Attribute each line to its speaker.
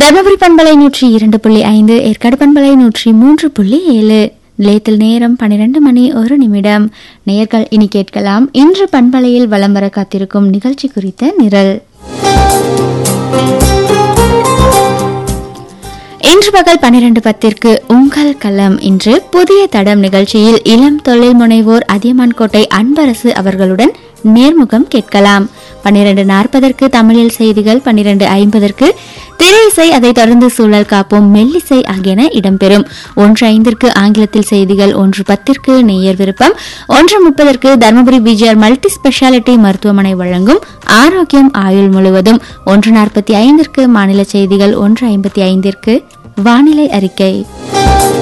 Speaker 1: தருமபுரி பண்பலை நூற்றி இரண்டு புள்ளி ஐந்து ஏற்காடு பண்பலை நூற்றி மூன்று புள்ளி ஏழு நிலையத்தில் நேரம் பன்னிரண்டு மணி ஒரு நிமிடம் நேயர்கள் இனி கேட்கலாம் இன்று பண்பலையில் வலம் வர காத்திருக்கும் நிகழ்ச்சி குறித்த நிரல் இன்று பகல் பன்னிரண்டு பத்திற்கு உங்கள் களம் இன்று புதிய தடம் நிகழ்ச்சியில் இளம் தொழில் முனைவோர் அதியமான் கோட்டை அன்பரசு அவர்களுடன் நேர்முகம் கேட்கலாம் பன்னிரண்டு நாற்பதற்கு தமிழில் செய்திகள் பன்னிரண்டு ஐம்பதற்கு திரை இசை அதைத் தொடர்ந்து சூழல் காப்போம் மெல்லிசை ஆகியன இடம்பெறும் ஒன்று ஐந்திற்கு ஆங்கிலத்தில் செய்திகள் ஒன்று பத்திற்கு நேயர் விருப்பம் ஒன்று முப்பதற்கு தருமபுரி விஜயர் மல்டி ஸ்பெஷாலிட்டி மருத்துவமனை வழங்கும் ஆரோக்கியம் ஆயுள் முழுவதும் ஒன்று நாற்பத்தி ஐந்திற்கு மாநில செய்திகள் ஒன்று ஐம்பத்தி ஐந்திற்கு வானிலை அறிக்கை